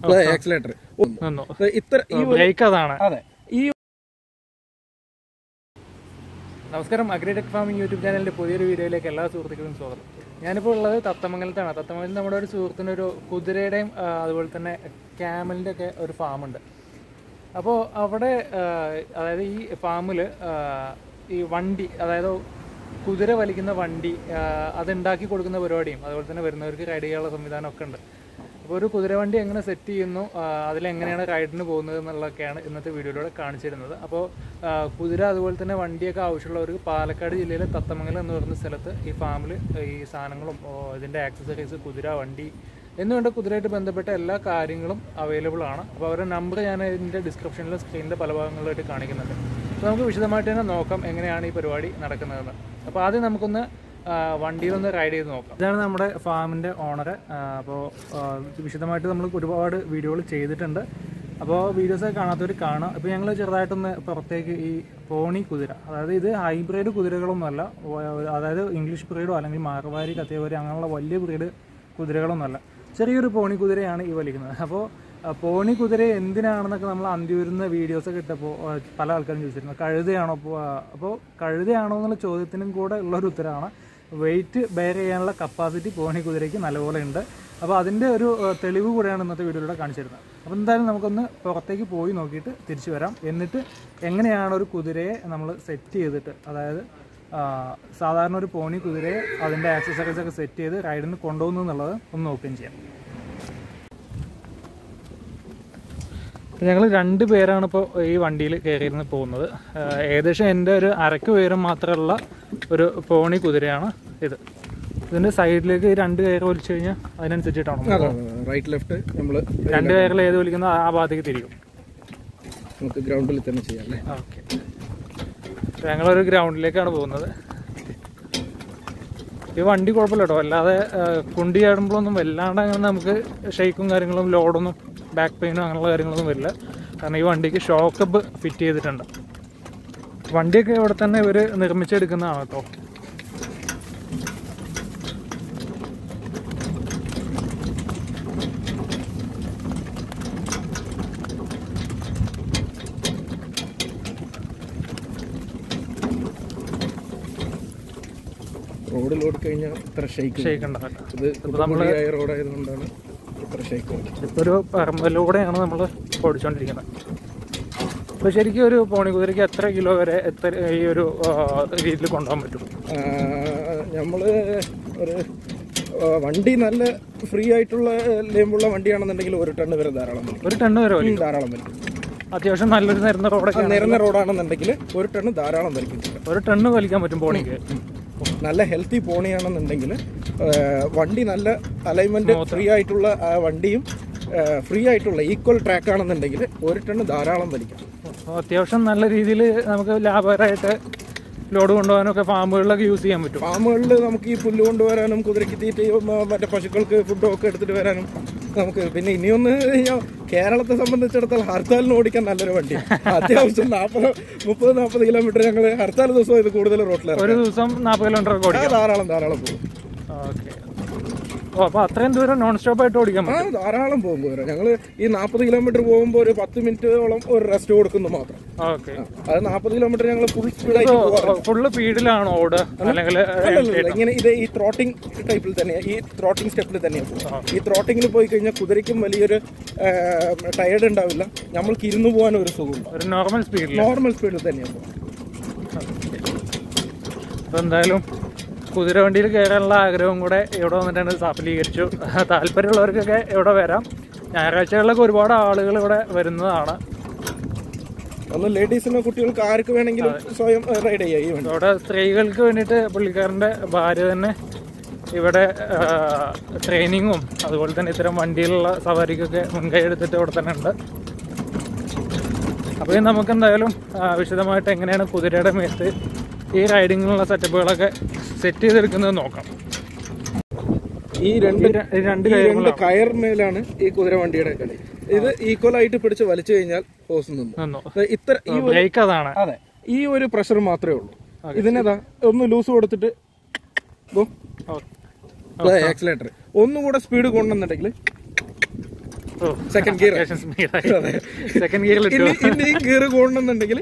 Accelerator നിന്നു ഇത്ര ഈ ഒരു- ബ്രേക്ക് അതാണ് അതെ ഈ നമസ്കാരം അഗ്രിടെക് ഫാമിംഗ് യൂട്യൂബ് ചാനലിന്റെ പുതിയൊരു വീഡിയോയിലേക്ക് എല്ലാ സുഹൃത്തുക്കളും സ്വാഗതം ഞാനിപ്പോൾ ഉള്ളത് തത്തമംഗലത്താണ് തത്തമംഗലത്ത് നമ്മുടെ ഒരു സുഹൃത്തിന് ഒരു കുതിരയുടെയും ആ, അതുപോലെ തന്നെ ക്യാമലിൻ്റെ ഒക്കെ ഒരു ഫാമുണ്ട് അപ്പോൾ അവിടെ ആ, അതായത് ഈ ഫാമിൽ ഈ വണ്ടി അതായത് കുതിര വലിക്കുന്ന വണ്ടി ആ, അതുണ്ടാക്കി കൊടുക്കുന്ന പരിപാടിയും അതുപോലെ തന്നെ വരുന്നവർക്ക് റൈഡ് ചെയ്യാനുള്ള സംവിധാനമൊക്കെ ഉണ്ട് അപ്പോൾ ഒരു കുതിരവണ്ടി എങ്ങനെ സെറ്റ് ചെയ്യുന്നു ആ, അതിലെങ്ങനെയാണ് റൈഡിന് പോകുന്നത് എന്നുള്ളതൊക്കെയാണ് ഇന്നത്തെ വീഡിയോയിലൂടെ കാണിച്ചിരുന്നത് അപ്പോൾ ആ, കുതിര അതുപോലെ തന്നെ വണ്ടിയൊക്കെ ആവശ്യമുള്ളവർക്ക് പാലക്കാട് ജില്ലയിലെ തത്തമംഗലം എന്ന് പറയുന്ന സ്ഥലത്ത് ഈ ഫാമിൽ ഈ സാധനങ്ങളും ഓ, ഇതിൻ്റെ ആക്സസറീസ് കുതിര വണ്ടി എന്നുവേണ്ട കുതിരയായിട്ട് ബന്ധപ്പെട്ട എല്ലാ കാര്യങ്ങളും അവൈലബിൾ ആണ് അപ്പോൾ അവരുടെ നമ്പർ ഞാൻ ഇതിൻ്റെ ഡിസ്ക്രിപ്ഷനിലും സ്ക്രീനിൻ്റെ പല ഭാഗങ്ങളിലായിട്ട് കാണിക്കുന്നുണ്ട് അപ്പോൾ നമുക്ക് വിശദമായിട്ട് തന്നെ നോക്കാം എങ്ങനെയാണ് ഈ പരിപാടി നടക്കുന്നതെന്ന് അപ്പോൾ ആദ്യം നമുക്കൊന്ന് ആ, വണ്ടിയിലൊന്ന് റൈഡ് ചെയ്ത് നോക്കാം ഇതാണ് നമ്മുടെ ഫാമിൻ്റെ ഓണർ അപ്പോൾ വിശദമായിട്ട് നമ്മൾ ഒരുപാട് വീഡിയോകൾ ചെയ്തിട്ടുണ്ട് അപ്പോൾ വീഡിയോസൊക്കെ കാണാത്തവർ കാണാം ഇപ്പോൾ ഞങ്ങൾ ചെറുതായിട്ടൊന്ന് പുറത്തേക്ക് ഈ പോണി കുതിര അതായത് ഇത് ഹൈബ്രിഡ് കുതിരകളൊന്നുമല്ല വ- അതായത് ഇംഗ്ലീഷ് ബ്രീഡോ അല്ലെങ്കിൽ മാർവാരി കത്തിയവരി അങ്ങനെയുള്ള വലിയ ബ്രീഡ് കുതിരകളൊന്നുമല്ല ചെറിയൊരു പോണി കുതിരയാണ് ഈ വലിക്കുന്നത് അപ്പോൾ ആ, പോണി കുതിര എന്തിനാണെന്നൊക്കെ നമ്മൾ അന്തി വരുന്ന വീഡിയോസൊക്കെ ഇട്ടപ്പോൾ ആ, പല ആൾക്കാരും ചോദിച്ചിരുന്നു കഴുതയാണോ അപ്പോൾ അപ്പോൾ കഴുതയാണോ എന്നുള്ള ചോദ്യത്തിനും കൂടെ ഉള്ളൊരു ഉത്തരമാണ് വെയിറ്റ് ബെയർ ചെയ്യാനുള്ള കപ്പാസിറ്റി പോണി കുതിരയ്ക്ക് നല്ലപോലെ ഉണ്ട് അപ്പോൾ അതിൻ്റെ ഒരു ആ, തെളിവ് കൂടെയാണ് ഇന്നത്തെ വീഡിയോയിലൂടെ കാണിച്ചിരുന്നത് അപ്പോൾ എന്തായാലും നമുക്കൊന്ന് പുറത്തേക്ക് പോയി നോക്കിയിട്ട് തിരിച്ചു വരാം എന്നിട്ട് എങ്ങനെയാണ് ഒരു കുതിരയെ നമ്മൾ സെറ്റ് ചെയ്തിട്ട് അതായത് ആ, സാധാരണ ഒരു പോണി കുതിരയെ അതിൻ്റെ ആക്സസറീസ് ഒക്കെ സെറ്റ് ചെയ്ത് റൈഡിന് കൊണ്ടുപോകുന്നു എന്നുള്ളത് ഒന്ന് നോക്കുകയും ചെയ്യാം ഞങ്ങൾ രണ്ട് പേരാണ് ഇപ്പോൾ ഈ വണ്ടിയിൽ കയറിയിരുന്ന് പോകുന്നത് ആ, ഏകദേശം എൻ്റെ ഒരു അരക്ക് പേരും മാത്രമുള്ള ഒരു പോണി കുതിരയാണ് ഇത് ഇതിൻ്റെ സൈഡിലേക്ക് ഈ രണ്ട് കയറ് വലിച്ചു കഴിഞ്ഞാൽ അതിനനുസരിച്ചിട്ടാണോ റൈറ്റ് ലെഫ്റ്റ് നമ്മൾ രണ്ട് കയറിൽ ഏത് വലിക്കുന്നോ ആ ഭാഗത്തേക്ക് തിരിക്കും നമുക്ക് ഗ്രൗണ്ടിൽ തന്നെ ചെയ്യാം അല്ലേ ഓക്കെ ഞങ്ങളൊരു ഗ്രൗണ്ടിലേക്കാണ് പോകുന്നത് ഈ വണ്ടി കുഴപ്പമില്ല കേട്ടോ അല്ലാതെ ആ, കുണ്ടി ചാടുമ്പോഴൊന്നും വല്ലാണ്ട് അങ്ങനെ നമുക്ക് ഷെയ്ക്കും കാര്യങ്ങളും ലോഡൊന്നും ബാക്ക് പെയിനും അങ്ങനെയുള്ള കാര്യങ്ങളൊന്നും വരില്ല കാരണം ഈ വണ്ടിക്ക് ഷോക്കപ്പ് ഫിറ്റ് ചെയ്തിട്ടുണ്ട് വണ്ടിയൊക്കെ ഇവിടെ തന്നെ ഇവർ നിർമ്മിച്ചെടുക്കുന്നതാണ് കേട്ടോ റോഡിലോട് കഴിഞ്ഞാൽ ഇത്ര ഷെയ്ക്ക് ഷെയ്ക്ക് ഉണ്ടാവില്ല ഇത് കുറുകുടിയായ റോഡായതുകൊണ്ടാണ് ഇത്ര ഷെയ്ക്ക് ഇപ്പോൾ ഒരു പറമ്പലിലൂടെയാണ് നമ്മൾ ഓടിച്ചുകൊണ്ടിരിക്കുന്നത് അപ്പോൾ ശരിക്കും ഒരു പോണി കുതിരയ്ക്ക് എത്ര കിലോ വരെ എത്ര ഈ ഒരു ആ, രീതിയിൽ കൊണ്ടുപോകാൻ പറ്റും നമ്മൾ ഒരു ആ, വണ്ടി നല്ല ഫ്രീ ആയിട്ടുള്ള ലേമ്പുള്ള വണ്ടിയാണെന്നുണ്ടെങ്കിൽ ഒരു ടണ്ണ് വരെ ധാരാളം വരും ഒരു ടണ്ണ് വരെ വലിക്കും ധാരാളം വരും അത്യാവശ്യം നല്ലൊരു നിരന്ന റോഡൊക്കെ നിരന്ന റോഡാണെന്നുണ്ടെങ്കിൽ ഒരു ടണ്ണ് ധാരാളം വരയ്ക്കും ഒരു ടണ്ണ് വലിക്കാൻ പറ്റും പോണിക്ക് നല്ല ഹെൽത്തി പോണിയാണെന്നുണ്ടെങ്കിൽ വണ്ടി നല്ല അലൈൻമെന്റ് ഫ്രീ ആയിട്ടുള്ള ആ വണ്ടിയും ഫ്രീ ആയിട്ടുള്ള ഈക്വൽ ട്രാക്ക് ആണെന്നുണ്ടെങ്കിൽ ഒരു ടണ്ണ് ധാരാളം വലിക്കാം അപ്പോൾ അത്യാവശ്യം നല്ല രീതിയിൽ നമുക്ക് ലാഭകരമായിട്ട് ലോഡ് കൊണ്ടുപോകാനൊക്കെ ഫാമുകളിലൊക്കെ യൂസ് ചെയ്യാൻ പറ്റും ഫാമുകളിൽ നമുക്ക് ഈ പുല്ല് കൊണ്ടുവരാനും കുതിരയ്ക്ക് തീറ്റയും ആ, മറ്റേ പശുക്കൾക്ക് ഫുഡും ഒക്കെ എടുത്തിട്ട് വരാനും നമുക്ക് പിന്നെ ഇനിയൊന്ന് ഞാൻ കേരളത്തെ സംബന്ധിച്ചിടത്തോളം ഹർത്താലിന് ഓടിക്കാൻ നല്ലൊരു വണ്ടി അത്യാവശ്യം നാൽപ്പത് മുപ്പത് നാൽപ്പത് കിലോമീറ്റർ ഞങ്ങൾ ഹർത്താൽ ദിവസം ഇത് കൂടുതൽ റോട്ടിലിറങ്ങും ഒരു ദിവസം നാൽപ്പത് കിലോമീറ്റർ ഒക്കെ ഓടിക്കാം ധാരാളം ധാരാളം പോകും ഓക്കെ ഓ അപ്പോൾ അത്രയും ദൂരം നോൺ സ്റ്റോപ്പ് ആയിട്ട് ഓടിക്കാൻ ആ പറ്റും ധാരാളം പോകും കുതിര ഞങ്ങൾ ഈ നാൽപ്പത് കിലോമീറ്റർ പോകുമ്പോൾ ഒരു പത്ത് മിനിറ്റോളം ഒരു റെസ്റ്റ് കൊടുക്കുന്നു മാത്രം ഓക്കെ അത് നാൽപ്പത് കിലോമീറ്റർ ഞങ്ങൾ ഫുൾ സ്പീഡായിട്ട് പോകാറ് ഫുള്ള് ഫീഡിലാണ് ഓട് അല്ലെങ്കിൽ അല്ലല്ല, ഇങ്ങനെ ഇത് ഈ ത്രോട്ടിംഗ് ടൈപ്പിൽ തന്നെ ഈ ത്രോട്ടിംഗ് സ്റ്റെപ്പിൽ തന്നെയാണ് പോകും ഈ ത്രോട്ടിങ്ങിൽ പോയി കഴിഞ്ഞാൽ കുതിരയ്ക്കും വലിയൊരു ടയർഡ് ഉണ്ടാവില്ല നമ്മൾക്ക് ഇരുന്ന് പോകാൻ ഒരു സുഖമുണ്ട് ഒരു നോർമൽ സ്പീഡിൽ നോർമൽ സ്പീഡിൽ തന്നെയാണ് പോകും അപ്പോൾ എന്തായാലും കുതിര വണ്ടിയിൽ കയറാനുള്ള ആഗ്രഹം കൂടെ ഇവിടെ വന്നിട്ടാണ് സഫലീകരിച്ചു താല്പര്യമുള്ളവർക്കൊക്കെ ഇവിടെ വരാം ഞായറാഴ്ചകളിലൊക്കെ ഒരുപാട് ആളുകൾ ഇവിടെ വരുന്നതാണ് ഒന്ന് ലേഡീസിനോ കുട്ടികൾക്ക് ആർക്ക് വേണമെങ്കിലും സ്വയം റൈഡ് ചെയ്യാം ഈ വണ്ടി ഇവിടെ സ്ത്രീകൾക്ക് വേണ്ടിയിട്ട് പുള്ളിക്കാരൻ്റെ ഭാര്യ തന്നെ ഇവിടെ ട്രെയിനിങ്ങും അതുപോലെ തന്നെ ഇത്തരം വണ്ടിയിലുള്ള സവാരിക്കൊക്കെ മുൻകൈ എടുത്തിട്ട് ഇവിടെ തന്നെ ഉണ്ട് അപ്പോൾ ഇനി നമുക്ക് എന്തായാലും ആ, വിശദമായിട്ട് എങ്ങനെയാണ് കുതിരയുടെ മേത്ത് ഈ റൈഡിങ്ങിനുള്ള സെറ്റപ്പുകളൊക്കെ സെറ്റ് ചെയ്തെടുക്കുന്നത് നോക്കാം ഈ രണ്ട് ഈ ര- ഈ രണ്ട് ഈ രണ്ട് കാര്യങ്ങളാണ് കയർ മേലാണ് ഈ കുതിര വണ്ടിയുടെ കളി ഇത് ഈക്വൽ ആയിട്ട് പിടിച്ച് വലിച്ചു കഴിഞ്ഞാൽ ഹോസ് നിന്നു നിന്നു ദേ ഇത്ര ഈ ഒരു- ബ്രേക്ക് അതാണ് അതെ ഈ ഒരു പ്രഷർ മാത്രമേ ഉള്ളൂ ഇതിനെതാ ഒന്ന് ലൂസ് കൊടുത്തിട്ട് ഓ, ആക്സിലേറ്റർ ഒന്നുകൂടെ സ്പീഡ് കൊണ്ടുവന്നിട്ടുണ്ടെങ്കിൽ ഓ സെക്കൻഡ് ഗിയർ സെക്കൻഡ് ഗിയറിൽ ഇട്ടു ഇനി ഇനി ഈ ഗിയർ കൂടണമെന്നുണ്ടെങ്കിൽ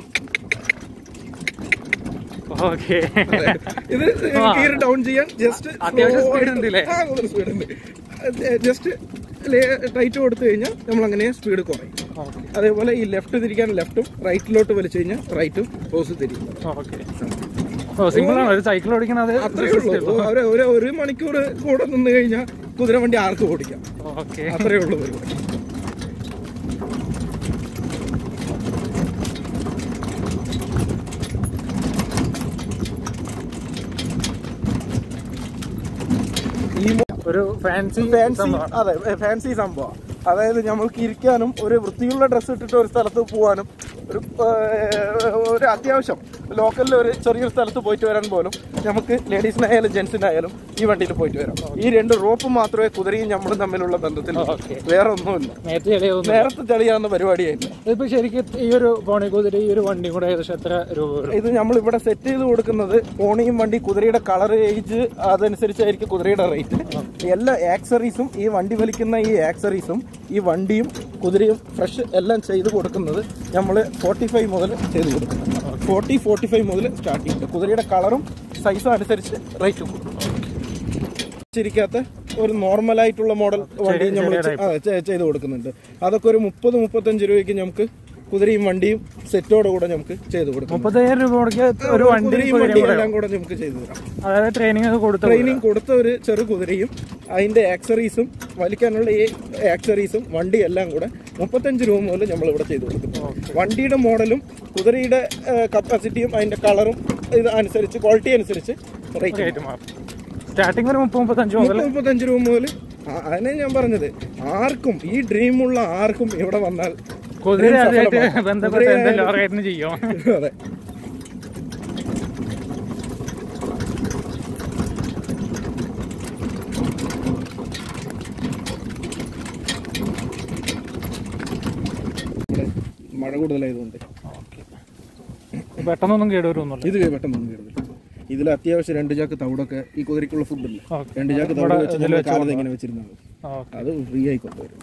ഓക്കെ ഇത് ഗിയർ ഡൗൺ ചെയ്യാൻ ജസ്റ്റ് അത്യാവശ്യം speed ഉണ്ട് ഇല്ലേ? സ്പീഡ് ഉണ്ട് ജസ്റ്റ് ടൈറ്റ് കൊടുത്തു കഴിഞ്ഞാൽ നമ്മൾ അങ്ങനെ സ്പീഡ് കുറയും ഓക്കെ അതേപോലെ ഈ ലെഫ്റ്റ് തിരിക്കാൻ ലെഫ്റ്റും റൈറ്റിലോട്ട് വലിച്ചു കഴിഞ്ഞാൽ റൈറ്റും ഓപ്പോസിറ്റ് തിരിക്കും ഓക്കെ ഓ സിമ്പിൾ ആണ് ഒരു സൈക്കിൾ ഓടിക്കണത് അത്രേ ഉള്ളൂ ഒരു ഒരു ഒരു മണിക്കൂർ കൂടെ നിന്ന് കഴിഞ്ഞാൽ കുതിര വണ്ടി ആർക്കും ഓടിക്കാം ഓക്കെ അത്രേ ഉള്ളൂ പരിപാടി ഈ ഒരു ഫാൻസി ഫാൻസി അതെ ഫാൻസി സംഭവം അതായത് നമ്മൾക്ക് ഇരിക്കാനും ഒരു വൃത്തിയുള്ള ഡ്രസ്സ് ഇട്ടിട്ട് ഒരു സ്ഥലത്ത് പോകാനും ഒരു ഏഹ്, ഒരു അത്യാവശ്യം ലോക്കലിൽ ഒരു ചെറിയൊരു സ്ഥലത്ത് പോയിട്ട് വരാൻ പോലും നമുക്ക് ലേഡീസിനായാലും ജെന്റ്സിനായാലും ഈ വണ്ടിയിൽ പോയിട്ട് വരാം ഈ രണ്ട് റോപ്പ് മാത്രമേ കുതിരയും നമ്മളും തമ്മിലുള്ള ബന്ധത്തിൽ ഓക്കെ വേറെ ഒന്നുമില്ല നേരത്തെ ചെളിയൊന്നും നേരത്തെ ചളിയാവുന്ന പരിപാടിയായില്ല ഇതിപ്പോ ശരിക്കും ഈ ഒരു പോണി കുതിര ഈ ഒരു വണ്ടി കൂടെ ഏകദേശം എത്ര രൂപ വരും ഇത് നമ്മൾ ഇവിടെ സെറ്റ് ചെയ്ത് കൊടുക്കുന്നത് പോണിയും വണ്ടി കുതിരയുടെ കളർ ഏജ് അതനുസരിച്ചായിരിക്കും കുതിരയുടെ റേറ്റ് എല്ലാ ആക്സറീസും ഈ വണ്ടി വലിക്കുന്ന ഈ ആക്സറീസും ഈ വണ്ടിയും കുതിരയും ഫ്രഷ് എല്ലാം ചെയ്ത് കൊടുക്കുന്നത് നമ്മൾ ഫോർട്ടി ഫൈവ് മുതൽ ചെയ്ത് കൊടുക്കും ഫോർട്ടി ഫോർട്ടി ഫൈവ് മുതൽ സ്റ്റാർട്ട് ചെയ്യും കുതിരയുടെ കളറും സൈസും അനുസരിച്ച് റേറ്റ് കൂടും ചിരിക്കാത്ത ഒരു നോർമൽ ആയിട്ടുള്ള മോഡൽ വണ്ടി നമ്മൾ ചെയ്ത് കൊടുക്കുന്നുണ്ട് അതൊക്കെ ഒരു മുപ്പത് മുപ്പത്തഞ്ച് രൂപയ്ക്ക് നമുക്ക് കുതിരയും വണ്ടിയും സെറ്റോടെ കൂടെ നമുക്ക് ചെയ്ത് കൊടുക്കും മുപ്പത്തയ്യായിരം രൂപ മുടക്കിയ ഒരു വണ്ടി കുതിരയും വണ്ടിയും എല്ലാം കൂടെ നമുക്ക് ചെയ്തു തരാം അതായത് ട്രെയിനിങ് ഒക്കെ കൊടുത്ത ട്രെയിനിങ് കൊടുത്ത ഒരു ചെറു കുതിരയും അതിന്റെ ആക്സറീസും വലിക്കാനുള്ള ഈ ആക്സറീസും വണ്ടി എല്ലാം കൂടെ മുപ്പത്തഞ്ച് രൂപ മുതൽ നമ്മൾ ഇവിടെ ചെയ്തു കൊടുക്കും വണ്ടിയുടെ മോഡലും കുതിരയുടെ കപ്പാസിറ്റിയും അതിന്റെ കളറും ഇത് അനുസരിച്ച് ക്വാളിറ്റി അനുസരിച്ച് റേറ്റ് ആയിട്ട് മാറും സ്റ്റാർട്ടിങ് ഒരു മുപ്പത് മുപ്പത്തഞ്ച് മുതൽ മുപ്പത്തഞ്ച് രൂപ മുതൽ അതിനെ ഞാൻ പറഞ്ഞത് ആർക്കും ഈ ഡ്രീമുള്ള ആർക്കും ഇവിടെ വന്നാൽ കുതിര dream അതുമായിട്ട് സഫലമാകും. ബന്ധപ്പെട്ട എന്തെല്ലാം റേറ്റിന് ചെയ്യും അതെ ഇവിടെ മഴ കൂടുതലായതുകൊണ്ട് പെട്ടെന്നൊന്നും കേടുവരുമൊന്നുമില്ല ഇത് പെട്ടെന്ന് കയറുന്നില്ല ഇതിൽ അത്യാവശ്യം രണ്ട് ചാക്ക് തവിടൊക്കെ ഈ കുതിരയ്ക്കുള്ള ഫുഡല്ല ഓക്കെ രണ്ട് ചാക്ക് തവിട് വെച്ച് നമ്മൾ കാലത്ത് ഇങ്ങനെ വെച്ചിരുന്നത് ഓക്കെ അത് ഫ്രീ ആയി കൊണ്ടുവരും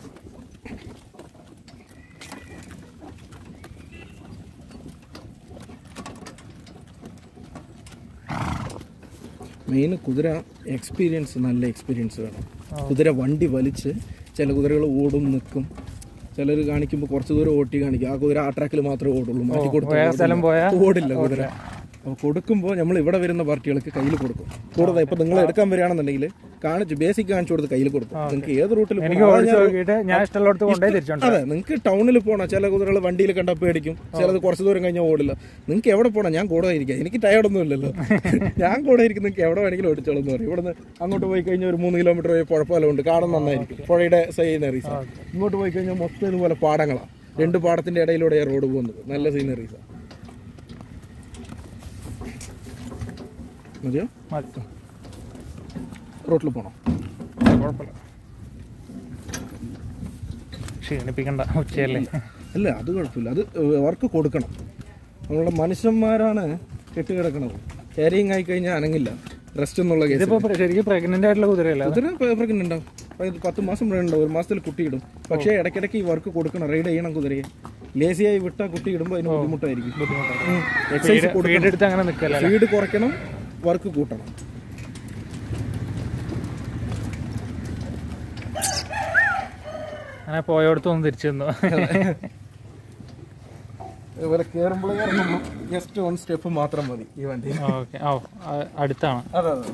മെയിൻ കുതിര എക്സ്പീരിയൻസ് നല്ല എക്സ്പീരിയൻസ് വേണം കുതിര വണ്ടി വലിച്ച് ചില കുതിരകൾ ഓടും നിൽക്കും ചിലർ കാണിക്കുമ്പോൾ കുറച്ച് ദൂരം ഓട്ടി കാണിക്കും ആ കുതിര ആ ട്രാക്കിൽ മാത്രമേ ഓടുള്ളൂ മാറ്റി വേറെ സ്ഥലം പോയാ കൊടുത്തു ഓടില്ല കുതിര അപ്പോൾ കൊടുക്കുമ്പോൾ നമ്മൾ ഇവിടെ വരുന്ന പാർട്ടികൾക്ക് കയ്യിൽ കൊടുക്കും കൂടുതൽ ഇപ്പൊ നിങ്ങൾ എടുക്കാൻ വരികയാണെന്നുണ്ടെങ്കിൽ കാണിച്ചു ബേസിക് കാണിച്ചു കൊടുത്ത് കയ്യിൽ കൊടുക്കും നിങ്ങൾക്ക് ഏത് റൂട്ടിൽ എനിക്ക് ഓടിച്ചു നോക്കിയിട്ട് ഞാൻ ഇഷ്ടമുള്ളടത്ത് കൊണ്ടേ തിരിച്ചോണ്ട് അതെ നിങ്ങൾക്ക് ടൗണിൽ പോകണം ചില കുതിരകൾ വണ്ടിയിൽ കണ്ടാൽ പേടിക്കും ചിലത് കുറച്ച് ദൂരം കഴിഞ്ഞാൽ ഓടില്ല നിങ്ങൾക്ക് എവിടെ പോകണം ഞാൻ കൂടെ ഇരിക്കാം എനിക്ക് ടയർഡൊന്നും ഇല്ലല്ലോ ഞാൻ കൂടെ ഇരിക്കും നിങ്ങൾക്ക് എവിടെ വേണമെങ്കിലും ഓടിച്ചോളൂ എന്ന് പറയും ഇവിടുന്ന് അങ്ങോട്ട് പോയി കഴിഞ്ഞാൽ ഒരു മൂന്ന് കിലോമീറ്റർ പോയി പുഴപ്പാലം ഉണ്ട് കാണാൻ നന്നായിരിക്കും പുഴയുടെ സീനറീസ് ഇങ്ങോട്ട് പോയി കഴിഞ്ഞാൽ മൊത്തം ഇതുപോലെ പാടങ്ങളാണ് രണ്ട് പാടത്തിന്റെ ഇടയിലൂടെയാണ് റോഡ് പോകുന്നത് നല്ല സീനറീസാണ് മതിയോ മതി. റോട്ടിൽ പോകണം കുഴപ്പമില്ല ക്ഷീണിപ്പിക്കണ്ട ഉച്ചയല്ലേ അല്ല അത് കുഴപ്പമില്ല അത് വർക്ക് കൊടുക്കണം നമ്മളുടെ മനുഷ്യന്മാരാണ് കെട്ടുകിടക്കണത് ക്യാരിങ് ആയി കഴിഞ്ഞാൽ അനങ്ങില്ല റെസ്റ്റ് എന്നുള്ള കേസ് ഇതിപ്പോ പ്ര- ശരിക്കും പ്രഗ്നന്റ് ആയിട്ടുള്ള കുതിരയല്ല അത്? കുതിര പ്രഗ്നന്റ് ഉണ്ടാവും അതായത് പത്ത് മാസം ഉണ്ടാവും ഒരു മാസത്തിൽ കുട്ടിയിടും പക്ഷേ ഇടയ്ക്കിടയ്ക്ക് ഈ വർക്ക് കൊടുക്കണം റൈഡ് ചെയ്യണം കുതിരയെ ലേസിയായി വിട്ടാൽ കുട്ടി ഇടുമ്പോൾ അതിന് ബുദ്ധിമുട്ടായിരിക്കും എക്സസൈസ് ഫീഡ് ഫീഡ് എടുത്ത് അങ്ങനെ നിൽക്കല്ലേ ഫീഡ് കുറയ്ക്കണം വർക്ക് കൂട്ടണം അങ്ങനെ പോയോടത്തൊന്നും തിരിച്ചു തന്നു ഇതുപോലെ കയറുമ്പോൾ ഇറങ്ങുമ്പോൾ ജസ്റ്റ് വൺ സ്റ്റെപ്പ് മാത്രം മതി ഈ വണ്ടി ഓക്കെ ഓ അ- അടുത്താണ് അതെ അതെ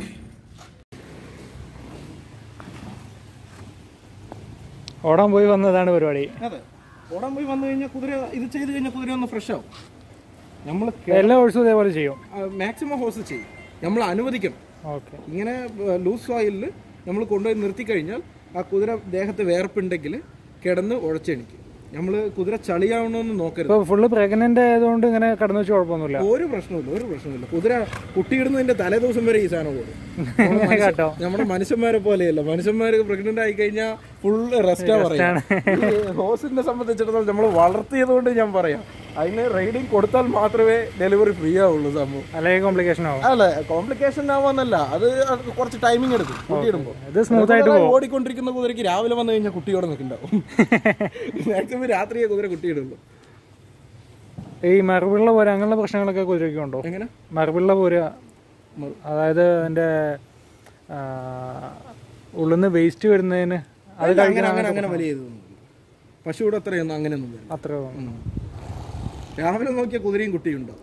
ഓടാൻ പോയി വന്നതാണ് പരിപാടി അതെ ഓടാൻ പോയി വന്നു കഴിഞ്ഞാൽ കുതിര ഇത് ചെയ്ത് കഴിഞ്ഞാൽ കുതിര ഒന്ന് ഫ്രഷ് ആവും നമ്മൾ എല്ലാ കോഴ്സും ഇതേപോലെ ചെയ്യും മാക്സിമം ഹോസ് ചെയ്യും നമ്മൾ അനുവദിക്കണം ഓക്കെ ഇങ്ങനെ ലൂസ് സോയിലിൽ നമ്മൾ കൊണ്ടുപോയി നിർത്തി കഴിഞ്ഞാൽ ആ കുതിര ദേഹത്ത് വേർപ്പുണ്ടെങ്കിൽ കിടന്ന് ഉഴച്ചെണിക്കും നമ്മൾ കുതിര ചളിയാവണമെന്ന് നോക്കരുത് ഇപ്പൊ ഫുള്ള് പ്രഗ്നന്റ് ആയതുകൊണ്ട് ഇങ്ങനെ കടന്നു വെച്ച് കുഴപ്പമൊന്നുമില്ല ഒരു പ്രശ്നമില്ല ഒരു പ്രശ്നമില്ല കുതിര കുട്ടിയിടുന്നതിന്റെ തലേ ദിവസം വരെ ഈ സാധനം ഓടും കേട്ടോ നമ്മുടെ മനുഷ്യന്മാരെ പോലെയല്ല മനുഷ്യന്മാർ പ്രഗ്നന്റ് ആയി കഴിഞ്ഞാൽ ഫുൾ റെസ്റ്റാ പറയാം ഹോസിനെ സംബന്ധിച്ചിടത്തോളം നമ്മൾ വളർത്തിയത് കൊണ്ട് ഞാൻ പറയാം അതിന് റൈഡിങ് കൊടുത്താൽ മാത്രമേ ഡെലിവറി ഫ്രീ ആവുള്ളൂ സംഭവം അല്ലെങ്കിൽ കോംപ്ലിക്കേഷൻ ആവും അല്ല കോംപ്ലിക്കേഷൻ ആവാന്നല്ല അത് അത് കുറച്ച് ടൈമിംഗ് എടുക്കും കുട്ടിയിടുമ്പോ ഇത് സ്മൂത്ത് ആയിട്ട് കുതിര ഓടിക്കൊണ്ടിരിക്കുന്ന കുതിരയ്ക്ക് രാവിലെ വന്നു കഴിഞ്ഞാൽ കുട്ടിയോടെ നിൽക്കുന്നുണ്ടാവും മാക്സിമം രാത്രിയെ കുതിര കുട്ടിയിടുള്ളൂ ഈ മറുപിള്ള പോര അങ്ങനെയുള്ള പ്രശ്നങ്ങളൊക്കെ കുതിരയ്ക്ക് ഉണ്ടോ എങ്ങനെ മറുപിള്ള പോര മറു- അതായത് അതിന്റെ ആ, ഉള്ളിന്ന് വേസ്റ്റ് വരുന്നതിന് അത് അങ്ങനെ കഴിക്കാൻ അങ്ങനെ അങ്ങനെ വലിയ ഇതൊന്നും പശുവിടെ അത്രയൊന്നും അങ്ങനെയൊന്നും വരില്ല അത്ര രാവിലെ നോക്കിയ കുതിരയും കുട്ടിയും ഉണ്ടാവും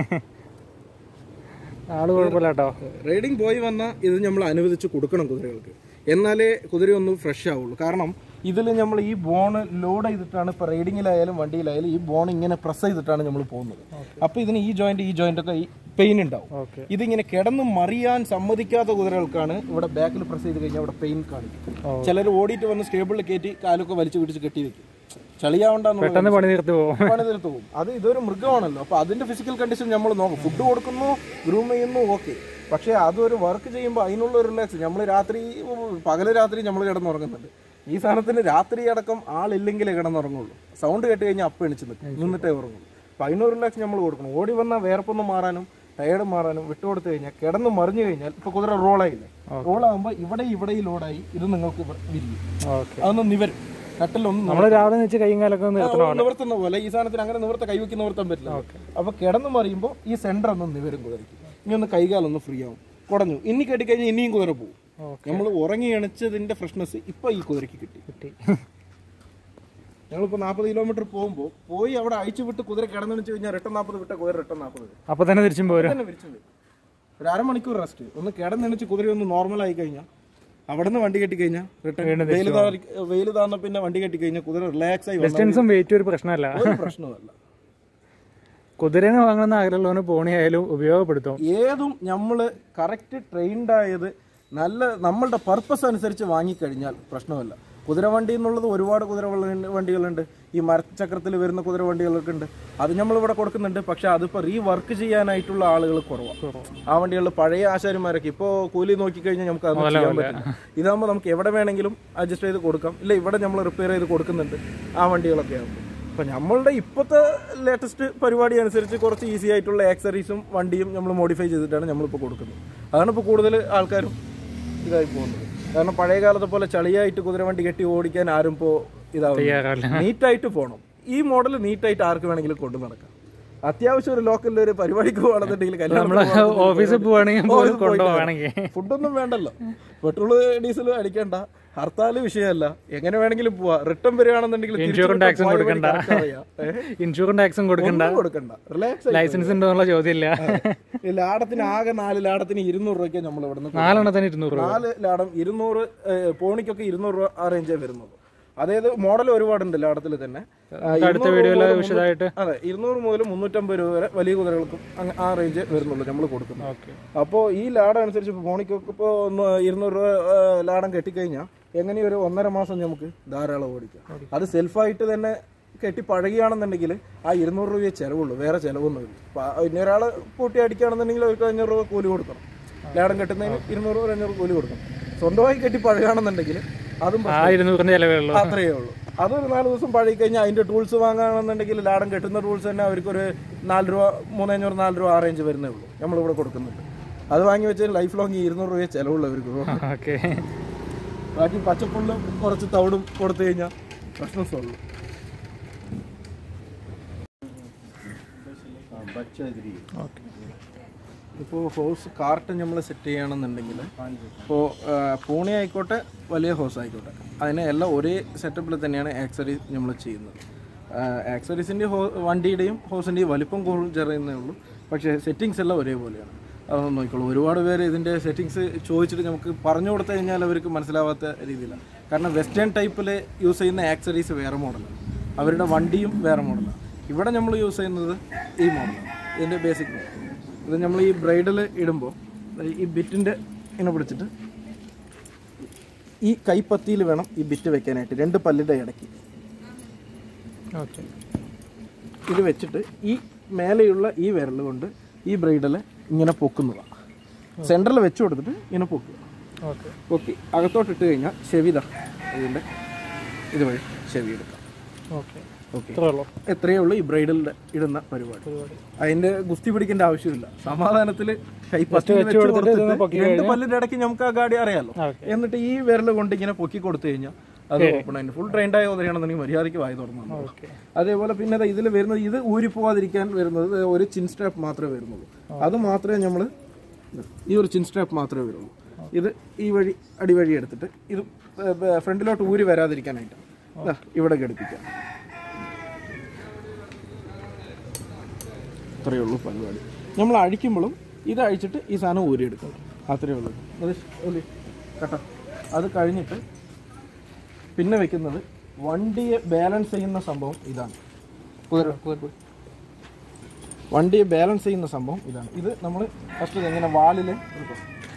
ആള് കുഴപ്പമില്ല കേട്ടോ റൈഡിങ് പോയി വന്നാൽ ഇത് നമ്മൾ അനുവദിച്ച് കൊടുക്കണം കുതിരകൾക്ക് എന്നാലേ കുതിരയൊന്ന് ഫ്രഷ് ആവുള്ളൂ കാരണം ഇതിൽ നമ്മൾ ഈ ബോൺ ലോഡ് ചെയ്തിട്ടാണ് ഇപ്പോൾ റൈഡിങ്ങിലായാലും വണ്ടിയിലായാലും ഈ ബോൺ ഇങ്ങനെ പ്രസ് ചെയ്തിട്ടാണ് നമ്മൾ പോകുന്നത് അപ്പോൾ ഇതിന് ഈ ജോയിന്റ് ഈ ജോയിന്റ് ഒക്കെ ഈ പെയിൻ ഉണ്ടാവും ഓക്കെ ഇതിങ്ങനെ കിടന്ന് മറിയാൻ സമ്മതിക്കാത്ത കുതിരകൾക്കാണ് ഇവിടെ ബാക്കിൽ പ്രസ് ചെയ്ത് കഴിഞ്ഞാൽ അവിടെ പെയിൻ കാണിക്കും ഓ. ചിലർ ഓടിയിട്ട് വന്ന് സ്റ്റേബിളിൽ കയറ്റി കാലൊക്കെ വലിച്ചു പിടിച്ച് കെട്ടി വെക്കും ചളിയാവണ്ടെന്നുള്ള പെട്ടെന്ന് പണി നിർത്തി പോകും പണി തീർത്ത് പോകും അത് ഇതൊരു മൃഗമാണല്ലോ അപ്പൊ അതിന്റെ ഫിസിക്കൽ കണ്ടീഷൻ നമ്മൾ നോക്കും ഫുഡ് കൊടുക്കുന്നു ഗ്രൂം ചെയ്യുന്നു ഓക്കെ പക്ഷേ അതൊരു വർക്ക് ചെയ്യുമ്പോൾ അതിനുള്ള ഒരു റിലാക്സ് നമ്മൾ രാത്രി പകല് രാത്രി നമ്മൾ കിടന്നുറങ്ങുന്നുണ്ട് ഈ സാധനത്തിന് രാത്രി അടക്കം ആളില്ലെങ്കിലേ കിടന്നുറങ്ങുള്ളൂ സൗണ്ട് കേട്ട് കഴിഞ്ഞാൽ അപ്പം എണിച്ച് നിൽക്കും നിന്നിട്ടേ ഉറങ്ങുള്ളൂ അപ്പം അതിനൊരു റിലാക്സ് നമ്മൾ കൊടുക്കണം ഓടി വന്നാൽ വേർപ്പൊന്ന് മാറാനും ടയർഡ് മാറാനും വിട്ടുകൊടുത്തു കഴിഞ്ഞാൽ കിടന്ന് മറിഞ്ഞു കഴിഞ്ഞാൽ ഇപ്പോൾ കുതിര റോളായില്ലേ റോളാകുമ്പോൾ ഇവിടെ ഇവിടെ ഈ ലോഡായി ഇത് നിങ്ങൾക്ക് ഇവിടെ വിരിയും ഓക്കെ അതൊന്ന് നിവരും കട്ടിലൊന്നും നമ്മള് രാവിലെ വെച്ച് കൈയും കാലൊക്കെ ഒന്ന് നിർത്തണം നിവർത്തുന്ന പോലെ ഈ സാധനത്തിന് അങ്ങനെ നിവർത്ത കൈവയ്ക്ക് നിവർത്താൻ പറ്റില്ല അപ്പൊ കിടന്നു മറിയുമ്പോൾ ഈ സെന്റർ ഒന്ന് നിവരും കുതിരയ്ക്ക് ഇനി ഒന്ന് കൈകാലൊന്ന് ഫ്രീ ആവും കുടഞ്ഞു ഇനി കെട്ടിക്കഴിഞ്ഞാൽ ഇനിയും കുതിര പോകും ഓക്കെ നമ്മൾ ഉറങ്ങി എണിച്ചതിന്റെ ഫ്രഷ്നെസ് ഇപ്പൊ ഈ കുതിരയ്ക്ക് കിട്ടി കിട്ടി ഞങ്ങളിപ്പോ നാൽപ്പത് കിലോമീറ്റർ പോകുമ്പോൾ പോയി അവിടെ അഴിച്ചു വിട്ട് കുതിര കിടന്നു കഴിഞ്ഞാൽ റിട്ടൺ നാൽപ്പത് വിട്ട കുതിര റിട്ടൺ നാൽപ്പത് വരും അപ്പൊ തന്നെ തിരിച്ചും പോരും തന്നെ വിരിച്ചു വരും ഒരു അരമണിക്കൂർ റെസ്റ്റ് ഒന്ന് കിടന്നെണിച്ച് കുതിര ഒന്ന് നോർമൽ ആയി കഴിഞ്ഞാൽ അവിടെ നിന്ന് വണ്ടി കെട്ടി കഴിഞ്ഞാൽ റിട്ടേൺ വെയിൽ വെയിൽ താന്ന പിന്നെ വണ്ടി കെട്ടി കഴിഞ്ഞാൽ കുതിര റിലാക്സ് ആയി വന്നാൽ ഡിസ്റ്റൻസും വെയിറ്റും ഒരു പ്രശ്നമല്ല ഒരു പ്രശ്നമല്ല കുതിരനെ വാങ്ങണമെന്ന് ആഗ്രഹമുള്ളവന് പോണി ആയാലും ഉപയോഗപ്പെടുത്തും ഏതും നമ്മൾ കറക്റ്റ് ട്രെയിൻഡ് ആയത് നല്ല നമ്മളുടെ പർപ്പസ് അനുസരിച്ച് വാങ്ങിക്കഴിഞ്ഞാൽ പ്രശ്നമല്ല കുതിരവണ്ടി എന്നുള്ളത് ഒരുപാട് കുതിര വള്ള- വണ്ടികളുണ്ട് ഈ മരച്ചക്രത്തിൽ വരുന്ന കുതിര വണ്ടികളൊക്കെ ഉണ്ട് അത് നമ്മളിവിടെ കൊടുക്കുന്നുണ്ട് പക്ഷെ അതിപ്പോൾ റീ വർക്ക് ചെയ്യാനായിട്ടുള്ള ആളുകൾ കുറവാണ് ആ വണ്ടികളിൽ പഴയ ആശാരിമാരൊക്കെ ഇപ്പോൾ കൂലി നോക്കിക്കഴിഞ്ഞാൽ നമുക്ക് അത് ചെയ്യാൻ പറ്റില്ല ഇതാകുമ്പോൾ നമുക്ക് എവിടെ വേണമെങ്കിലും അഡ്ജസ്റ്റ് ചെയ്ത് കൊടുക്കാം ഇല്ല ഇവിടെ നമ്മൾ റിപ്പയർ ചെയ്ത് കൊടുക്കുന്നുണ്ട് ആ വണ്ടികളൊക്കെ ആകുമ്പോൾ അപ്പം നമ്മളുടെ ഇപ്പോഴത്തെ ലേറ്റസ്റ്റ് പരിപാടി അനുസരിച്ച് കുറച്ച് ഈസി ആയിട്ടുള്ള ആക്സറീസും വണ്ടിയും നമ്മൾ മോഡിഫൈ ചെയ്തിട്ടാണ് നമ്മളിപ്പോൾ കൊടുക്കുന്നത് അതാണ് ഇപ്പോൾ കൂടുതൽ ആൾക്കാരും ഇതായി പോകുന്നത് കാരണം പഴയ കാലത്തെ പോലെ ചളിയായിട്ട് കുതിരവണ്ടി കെട്ടി ഓടിക്കാൻ ആരും ഇപ്പോൾ ഇതാവും തയ്യാറല്ല നീറ്റായിട്ട് പോകണം ഈ മോഡൽ നീറ്റായിട്ട് ആർക്ക് വേണമെങ്കിലും കൊണ്ടു നടക്കാം അത്യാവശ്യം ഒരു ലോക്കലിൽ ഒരു പരിപാടിക്ക് പോകണമെന്നുണ്ടെങ്കിൽ നമ്മള് ഓഫീസിൽ പോവാണെങ്കിൽ പോലും ഓഫീസിൽ പോയിട്ട് കൊണ്ടുപോവാണെങ്കിൽ ഫുഡൊന്നും വേണ്ടല്ലോ പെട്രോള് ഡീസൽ അടിക്കണ്ട ഹർത്താൽ വിഷയമല്ല എങ്ങനെ വേണമെങ്കിലും പോവാ റിട്ടേൺ വരികയാണെന്നുണ്ടെങ്കിൽ തിരിച്ച് ഇൻഷുറൻസ് വിട്ടാൽ ടാക്സും പോയ വഴി കൊടുക്കണ്ട correct അറിയാം. ഏ? ഇൻഷുറൻസ് ടാക്സും കൊടുക്കണ്ട ഒന്നും കൊടുക്കണ്ട റിലാക്സ് ലൈസൻസ് ഉണ്ടോ എന്നുള്ള ചോദ്യമില്ല ഈ ലാടത്തിന് ആകെ നാല് ലാടത്തിന് ഇരുന്നൂറ് രൂപയ്ക്ക് നമ്മൾ ഇവിടെ നിന്ന് നാലെണ്ണത്തിന് ഇരുന്നൂറ് രൂപ നാല് ലാടം ഇരുന്നൂറ് ഏ, പോണിക്കൊക്കെ ഇരുന്നൂറ് രൂപ ആ റേഞ്ചേ വരുന്നുള്ളൂ അതായത് മോഡൽ ഒരുപാടുണ്ട് ലാടത്തിൽ തന്നെ ആ, അടുത്ത ഇരുന്നൂറ് വീഡിയോയിൽ മുതൽ വിശദമായിട്ട് അതെ ഇരുന്നൂറ് മുതൽ മുന്നൂറ്റമ്പത് രൂപ വരെ വലിയ കുതിരകൾക്കും അങ്ങ് ആ റേഞ്ച് വരുന്നുള്ളൂ നമ്മൾ കൊടുക്കുന്നത് ഓക്കെ അപ്പോൾ ഈ ലാടം അനുസരിച്ച് ഇപ്പോൾ മോണിക്കൊക്കെ ഇപ്പോൾ ഒന്ന് ഇരുന്നൂറ് രൂപ ആ, ലാടം കെട്ടിക്കഴിഞ്ഞാൽ എങ്ങനെയും ഒരു ഒന്നര മാസം നമുക്ക് ധാരാളം ഓടിക്കാം അത് സെൽഫായിട്ട് തന്നെ കെട്ടി പഴകുകയാണെന്നുണ്ടെങ്കിൽ ആ ഇരുന്നൂറ് രൂപയെ ചിലവുള്ളൂ വേറെ ചിലവൊന്നുമില്ല അപ്പോൾ ഇനി ഒരാൾ കൂട്ടി അടിക്കുകയാണെന്നുണ്ടെങ്കിൽ അവർക്ക് അഞ്ഞൂറ് രൂപ കൂലി കൊടുക്കണം ലാടം കെട്ടുന്നതിന് ഇരുന്നൂറ് രൂപ അഞ്ഞൂറ് കൂലി കൊടുക്കണം സ്വന്തമായി കെട്ടി പഴകുകയാണെന്നുണ്ടെങ്കിൽ അതും ആ ഇരുന്നൂറിന്റെ ചിലവേ ഉള്ളൂ അത്രയേ ഉള്ളൂ അതൊരു നാല് ദിവസം പഴകി കഴിഞ്ഞാൽ അതിന്റെ ടൂൾസ് വാങ്ങുകയാണെന്നുണ്ടെങ്കിൽ ലാടം കെട്ടുന്ന ടൂൾസ് തന്നെ അവർക്ക് ഒരു നാല് രൂപ മൂന്നഞ്ഞൂറ് നാല് രൂപ ആ റേഞ്ച് വരുന്നേ ഉള്ളൂ നമ്മളിവിടെ കൊടുക്കുന്നുണ്ട് അത് വാങ്ങി വെച്ചാൽ ലൈഫ് ലോങ് ഇരുന്നൂറ് രൂപയെ ചിലവുള്ളൂ അവർക്ക് ഓക്കെ ബാക്കി പച്ചപ്പുള്ളും കുറച്ച് തവിടും കൊടുത്തു കഴിഞ്ഞാൽ പ്രശ്നം സോൾവ് ഓക്കെ ഇപ്പോൾ ഹോസ് കാർട്ട് നമ്മൾ സെറ്റ് ചെയ്യണമെന്നുണ്ടെങ്കിൽ ഇപ്പോൾ പൂണി ആയിക്കോട്ടെ വലിയ ഹോസ് ആയിക്കോട്ടെ അതിനെ എല്ലാം ഒരേ സെറ്റപ്പിൽ തന്നെയാണ് ആക്സറീസ് നമ്മൾ ചെയ്യുന്നത് ആക്സറീസിൻ്റെ ഹോ വണ്ടിയുടെയും ഹോസിൻ്റെയും വലിപ്പം ചെറിയുന്നേ ഉള്ളൂ പക്ഷേ സെറ്റിങ്സ് എല്ലാം ഒരേപോലെയാണ് അതൊന്ന് നോക്കിക്കോളൂ ഒരുപാട് പേര് ഇതിൻ്റെ സെറ്റിങ്സ് ചോദിച്ചിട്ട് നമുക്ക് പറഞ്ഞു കൊടുത്തു കഴിഞ്ഞാൽ അവർക്ക് മനസ്സിലാവാത്ത രീതിയിലാണ് കാരണം വെസ്റ്റേൺ ടൈപ്പിൽ യൂസ് ചെയ്യുന്ന ആക്സറീസ് വേറെ മോഡലാണ് അവരുടെ വണ്ടിയും വേറെ മോഡലാണ് ഇവിടെ നമ്മൾ യൂസ് ചെയ്യുന്നത് ഈ മോഡലാണ് ഇതിൻ്റെ ബേസിക് മോഡൽ ഇത് നമ്മൾ ഈ ബ്രൈഡിൽ ഇടുമ്പോൾ ഈ ബിറ്റിൻ്റെ ഇങ്ങനെ പിടിച്ചിട്ട് ഈ കൈപ്പത്തിയിൽ വേണം ഈ ബിറ്റ് വെക്കാനായിട്ട് രണ്ട് പല്ലിൻ്റെ ഇടയ്ക്ക് ഓക്കെ ഇത് വെച്ചിട്ട് ഈ മേലെയുള്ള ഈ വിരൽ കൊണ്ട് ഈ ബ്രൈഡിൽ ഇങ്ങനെ പൊക്കുന്നതാണ് സെൻറ്ററിൽ വെച്ച് കൊടുത്തിട്ട് ഇങ്ങനെ പൊക്കുക ഓക്കെ പൊക്കി അകത്തോട്ട് ഇട്ട് കഴിഞ്ഞാൽ ചെവിത ഇതിൻ്റെ ഇതുവഴി ചെവി എടുക്കാം ഓക്കെ ഓക്കെ ഇത്രേ ഉള്ളൂ എത്രയേ ഉള്ളൂ ഈ ബ്രൈഡലിന്റെ ഇടുന്ന പരിപാടി പരിപാടി അതിന്റെ ഗുസ്തി പിടിക്കേണ്ട ആവശ്യമില്ല സമാധാനത്തിൽ കൈ പറ്റി വെച്ച് കൊടുത്തിട്ട് രണ്ട് പല്ലിന്റെ ഇടയ്ക്ക് നമുക്ക് ആ ഗാഡി അറിയാലോ ഓക്കെ എന്നിട്ട് ഈ വിരൽ കൊണ്ട് ഇങ്ങനെ പൊക്കി കൊടുത്തു കഴിഞ്ഞാൽ അത് ഓപ്പൺ ആയിട്ട് ഫുൾ ട്രെയിൻഡ് ആയ കുതിരയാണെന്നുണ്ടെങ്കിൽ മര്യാദയ്ക്ക് വായി തുറന്നു ഓക്കെ അതേപോലെ പിന്നെ ഇതിൽ വരുന്നത് ഇത് ഊരിപ്പോവാതിരിക്കാൻ വരുന്നത് ഒരു ചിൻ സ്ട്രാപ്പ് മാത്രമേ വരുന്നുള്ളൂ അത് മാത്രമേ നമ്മൾ ഈ ഒരു ചിൻ സ്ട്രാപ്പ് മാത്രമേ വരുള്ളൂ ഇത് ഈ വഴി അടിവഴി എടുത്തിട്ട് ഇത് ഫ്രണ്ടിലോട്ട് ഊരി വരാതിരിക്കാനായിട്ട് ദാ ഇവിടെ ഘടിപ്പിക്കാം ഇത്രയേ ഉള്ളൂ പരിപാടി നമ്മൾ അഴിക്കുമ്പോഴും ഇത് അഴിച്ചിട്ട് ഈ സാധനം ഊരിയെടുക്കണം അത്രയേ ഉള്ളൂ അത് ഒലി കേട്ടോ അത് കഴിഞ്ഞിട്ട് പിന്നെ വെക്കുന്നത് വണ്ടിയെ ബാലൻസ് ചെയ്യുന്ന സംഭവം ഇതാണ് കുതിര കുതിര വണ്ടിയെ ബാലൻസ് ചെയ്യുന്ന സംഭവം ഇതാണ് ഇത് നമ്മൾ ഫസ്റ്റ് ഇങ്ങനെ വാലിൽ എടുക്കും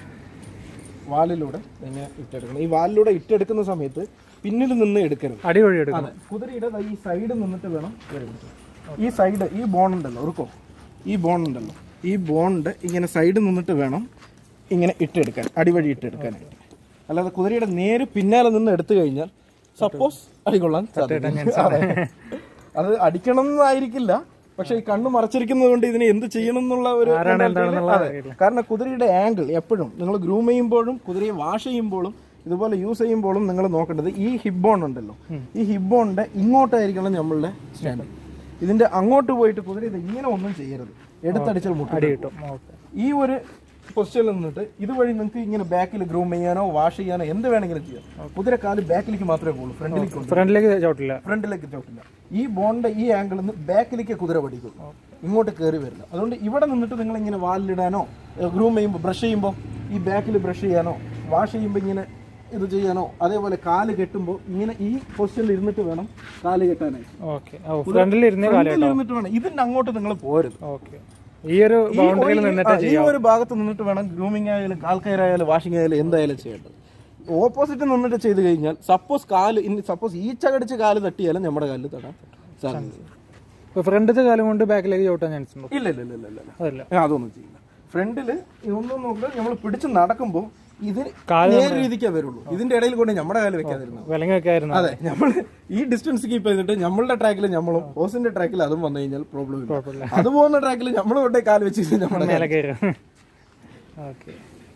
വാലിലൂടെ ഇങ്ങനെ ഇട്ടെടുക്കണം ഈ വാലിലൂടെ ഇട്ടെടുക്കുന്ന സമയത്ത് പിന്നിൽ നിന്ന് എടുക്കരുത് അടിവഴി എടുക്കണം അതെ കുതിരയുടെ ദാ ഈ സൈഡ് നിന്നിട്ട് വേണം വരുന്നത് ഈ സൈഡ് ഈ ബോൺ ഉണ്ടല്ലോ ഉറുക്കോ ഈ ബോൺ ഉണ്ടല്ലോ ഈ ബോണ്ട് ഇങ്ങനെ സൈഡ് നിന്നിട്ട് വേണം ഇങ്ങനെ ഇട്ടെടുക്കാൻ അടിവഴി ഇട്ടെടുക്കാനായിട്ട് അല്ലാതെ കുതിരയുടെ നേരെ പിന്നാലെ നിന്ന് എടുത്തു കഴിഞ്ഞാൽ സപ്പോസ് അടികൊള്ളാൻ സാധ്യത അതെ. അത് അടിക്കണം എന്നായിരിക്കില്ല പക്ഷെ ഈ കണ്ണ് മറച്ചിരിക്കുന്നത് കൊണ്ട് ഇതിനെ എന്ത് ചെയ്യണം എന്നുള്ള ഒരു എന്താണെന്നുള്ള അതെ. കാരണം കുതിരയുടെ ആംഗിൾ എപ്പോഴും നിങ്ങൾ ഗ്രൂം ചെയ്യുമ്പോഴും കുതിരയെ വാഷ് ചെയ്യുമ്പോഴും ഇതുപോലെ യൂസ് ചെയ്യുമ്പോഴും നിങ്ങൾ നോക്കേണ്ടത് ഈ ഹിബ് ബോൺ ഉണ്ടല്ലോ ഈ ഹിബ് ബോണിന്റെ ഇങ്ങോട്ടായിരിക്കണം നമ്മളുടെ സ്റ്റാൻഡ് ഇതിന്റെ അങ്ങോട്ട് പോയിട്ട് കുതിര ഇത് ഇങ്ങനെ ഒന്നും ചെയ്യരുത് എടുത്തടിച്ചാൽ മുട്ട അടി കിട്ടും ഓക്കെ ഈ ഒരു പൊസിഷനിൽ നിന്നിട്ട് ഇതുവഴി നിങ്ങൾക്ക് ഇങ്ങനെ ബാക്കിൽ ഗ്രൂം ചെയ്യാനോ വാഷ് ചെയ്യാനോ എന്ത് വേണമെങ്കിലും ചെയ്യാം കുതിര കാല് ബാക്കിലേക്ക് മാത്രമേ പോകുള്ളൂ ഫ്രണ്ടിലേക്ക് കൊണ്ട് ഫ്രണ്ടിലേക്ക് ചവിട്ടില്ല ഫ്രണ്ടിലേക്ക് ചോട്ടില്ല ഈ ബോണിന്റെ ഈ ആംഗിളിൽ നിന്ന് ബാക്കിലേക്ക് കുതിര പഠിക്കും ഇങ്ങോട്ട് കയറി വരില്ല അതുകൊണ്ട് ഇവിടെ നിന്നിട്ട് നിങ്ങൾ ഇങ്ങനെ വാലിലിടാനോ ഗ്രൂം ചെയ്യുമ്പോൾ ബ്രഷ് ചെയ്യുമ്പോൾ ഈ ബാക്കിൽ ബ്രഷ് ചെയ്യാനോ വാഷ് ചെയ്യുമ്പോൾ ഇങ്ങനെ ഇത് ചെയ്യാനോ അതേപോലെ കാല് കെട്ടുമ്പോൾ ഇങ്ങനെ ഈ പൊസിഷനിൽ ഇരുന്നിട്ട് വേണം കാല് കെട്ടാനായിട്ട് ഓക്കെ ഓ ഫ്രണ്ടിൽ ഇരുന്നേ കാലം ഫ്രണ്ടിൽ ഇരുന്നിട്ട് വേണം ഇതിന്റെ അങ്ങോട്ട് നിങ്ങൾ പോരുത് ഓക്കെ ഈ ഒരു ബൗണ്ടറിയിൽ ഈ- നിന്നിട്ട് ആ, ഈ ഒരു ഭാഗത്ത് നിന്നിട്ട് വേണം ഗ്രൂമിംഗ് ആയാലും കാൽക്കയറായാലും വാഷിംഗ് ആയാലും എന്തായാലും ചെയ്യേണ്ടത് ഓപ്പോസിറ്റ് നിന്നിട്ട് ചെയ്ത് കഴിഞ്ഞാൽ സപ്പോസ് കാല് ഇനി സപ്പോസ് ഈ ചകടിച്ച് കാല് തട്ടിയാലും നമ്മുടെ കാലിൽ തട്ടാൻ സാധ്യത ഇപ്പൊ ഫ്രണ്ടത്തെ കാലം കൊണ്ട് ബാക്കിലേക്ക് ചവിട്ടാൻ ചാൻസ് ഉണ്ടോ ഇല്ല ഇല്ല ഇല്ല ഇല്ല ഇല്ല അതല്ല ആ, അതൊന്നും ചെയ്യില്ല ഫ്രണ്ടില് ഇതൊന്നും നോക്കുക നമ്മൾ പിടിച്ച് നടക്കുമ്പോൾ ഇത് കാല് നേരെ രീതിക്കേ വരുള്ളൂ ഇതിന്റെ ഇടയിൽ കൊണ്ട് നമ്മുടെ കാല് വെക്കാതിരുന്നു വിലങ്ങി വെക്കായിരുന്നു അതെ നമ്മൾ ഈ ഡിസ്റ്റൻസ് കീപ്പ് ചെയ്തിട്ട് നമ്മളുടെ ട്രാക്കിൽ നമ്മളും ഹോസിന്റെ ട്രാക്കിൽ അതും വന്നു കഴിഞ്ഞാൽ പ്രോബ്ലം ഇല്ല കുഴപ്പമില്ല അത് പോകുന്ന ട്രാക്കിൽ നമ്മൾ കൊണ്ടേ കാല് വെച്ച് കഴിഞ്ഞാൽ നമ്മുടെ മേലെ കയറും ഓക്കെ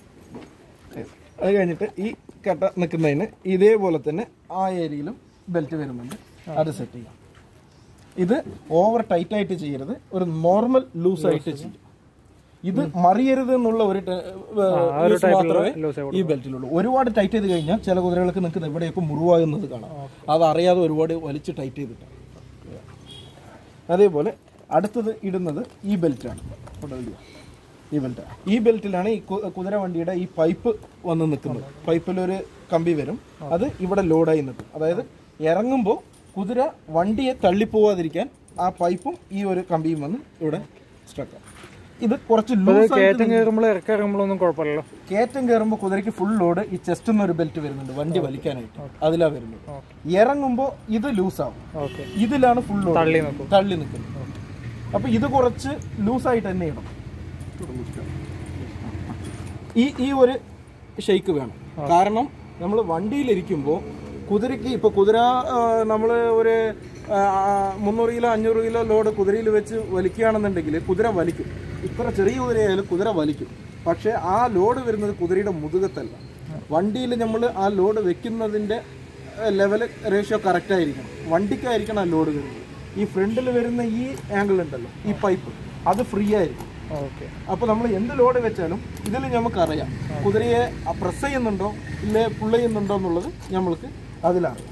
അത് കഴിഞ്ഞിട്ട് ഈ കട്ട നിൽക്കുന്നതിന് ഇതേപോലെ തന്നെ ആ ഏരിയയിലും ബെൽറ്റ് വരുന്നുണ്ട് അത് സെറ്റ് ചെയ്യാം ഇത് ഓവർ ടൈറ്റ് ആയിട്ട് ചെയ്യരുത് ഒരു നോർമൽ ലൂസ് ആയിട്ട് ചെയ്യും ഇത് മറിയരുത് എന്നുള്ള ഒരു ടെ- ഏഹ് use മാത്രമേ ലൂസ് ഈ ബെൽറ്റിലുള്ളൂ ഒരുപാട് ടൈറ്റ് ചെയ്ത് കഴിഞ്ഞാൽ ചില കുതിരകൾക്ക് നിങ്ങൾക്ക് എവിടെയൊക്കെ മുറിവാകുന്നത് കാണാം അത് അറിയാതെ ഒരുപാട് വലിച്ച് ടൈറ്റ് ചെയ്തിട്ടാണ് അതേപോലെ അടുത്തത് ഇടുന്നത് ഈ ബെൽറ്റാണ് ഇവിടെ ഇടുക. ഈ ബെൽറ്റ് ഈ ബെൽറ്റിലാണ് ഈ കു- കുതിര വണ്ടിയുടെ ഈ പൈപ്പ് വന്ന് നിൽക്കുന്നത് പൈപ്പിലൊരു കമ്പി വരും അത് ഇവിടെ ലോഡായി നിൽക്കും അതായത് ഇറങ്ങുമ്പോൾ കുതിര വണ്ടിയെ തള്ളിപ്പോവാതിരിക്കാൻ ആ പൈപ്പും ഈ ഒരു കമ്പിയും വന്ന് ഇവിടെ സ്ട്രക്ക് ഇത് കുറച്ച് ലൂസ് കയറ്റം കയറുമ്പോൾ ഇറക്കം ഇറങ്ങുമ്പോഴൊന്നും കുഴപ്പമില്ലല്ലോ കയറ്റം കയറുമ്പോൾ കുതിരയ്ക്ക് ഫുൾ ലോഡ് ഈ ചെസ്റ്റ് ഒരു ബെൽറ്റ് വരുന്നുണ്ട് വണ്ടി വലിക്കാനായിട്ട് അതിലാ വരുന്നത് ഇറങ്ങുമ്പോൾ ഇത് ലൂസ് ആവും ഓക്കെ ഇതിലാണ് ഫുൾ ലോഡ് തള്ളി നിൽക്കും തള്ളി നിൽക്കുന്നത് അപ്പൊ ഇത് കുറച്ച് ലൂസായിട്ട് തന്നെ ഇടണം ഈ ഈ ഒരു ഷെയ്ക്ക് വേണം കാരണം നമ്മൾ വണ്ടിയിലിരിക്കുമ്പോൾ കുതിരയ്ക്ക് ഇപ്പൊ കുതിര നമ്മൾ ഒരു ആ, മുന്നൂറ് കിലോ അഞ്ഞൂറ് കിലോ ലോഡ് കുതിരയിൽ വെച്ച് വലിക്കുകയാണെന്നുണ്ടെങ്കിൽ കുതിര വലിക്കും ഇത്ര ചെറിയ കുതിരയായാലും കുതിര വലിക്കും പക്ഷെ ആ ലോഡ് വരുന്നത് കുതിരയുടെ മുതുകത്തല്ല വണ്ടിയിൽ നമ്മൾ ആ ലോഡ് വെക്കുന്നതിന്റെ ലെവൽ റേഷ്യോ കറക്റ്റ് ആയിരിക്കണം വണ്ടിക്കായിരിക്കണം ആ ലോഡ് വരുന്നത് ഈ ഫ്രണ്ടിൽ വരുന്ന ഈ ആംഗിൾ ഉണ്ടല്ലോ ഈ പൈപ്പ് അത് ഫ്രീ ആയിരിക്കും ഓക്കെ അപ്പോൾ നമ്മൾ എന്ത് ലോഡ് വെച്ചാലും ഇതിൽ നമുക്കറിയാം കുതിരയെ പ്രസ് ചെയ്യുന്നുണ്ടോ ഇല്ലേ പുള്ള ചെയ്യുന്നുണ്ടോ എന്നുള്ളത് നമ്മൾക്ക് അതിലറിയാം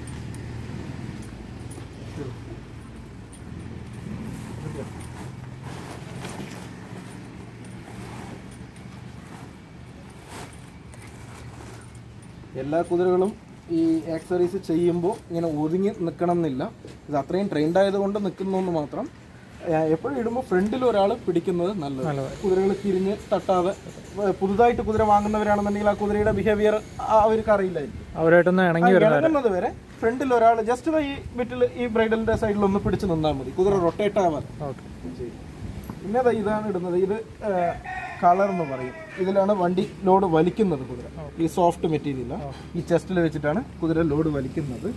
എല്ലാ കുതിരകളും ഈ ആക്സറീസ് ചെയ്യുമ്പോൾ ഇങ്ങനെ ഒതുങ്ങി നിൽക്കണം എന്നില്ല ഇത് അത്രയും ട്രെയിൻഡ് ആയതുകൊണ്ട് നിൽക്കുന്നു എന്ന് മാത്രം എപ്പോഴും ഇടുമ്പോൾ ഫ്രണ്ടിൽ ഒരാൾ പിടിക്കുന്നത് നല്ലത് കുതിരകൾ തിരിഞ്ഞ് തട്ടാതെ ഏ, പുതുതായിട്ട് കുതിര വാങ്ങുന്നവരാണെന്നുണ്ടെങ്കിൽ ആ കുതിരയുടെ ബിഹേവിയർ അവർക്ക് അറിയില്ലായിരിക്കും അവരായിട്ടൊന്ന് ഇണങ്ങി വരും ഇറങ്ങുന്നത് വരെ ഫ്രണ്ടിൽ ഒരാൾ ജസ്റ്റ് ഈ ബിറ്റിൽ ഈ ബ്രൈഡലിന്റെ സൈഡിൽ ഒന്ന് പിടിച്ച് നിന്നാൽ മതി കുതിര റൊട്ടേറ്റ് ആവാൻ ഓക്കെ പിന്നെ ദാ ഇതാണ് ഇടുന്നത് ഇത് കളർ എന്ന് പറയും ഇതിലാണ് വണ്ടി ലോഡ് വലിക്കുന്നത് കുതിര ഈ സോഫ്റ്റ് മെറ്റീരിയൽ ഈ ചെസ്റ്റിൽ വെച്ചിട്ടാണ് കുതിര ലോഡ് വലിക്കുന്നത്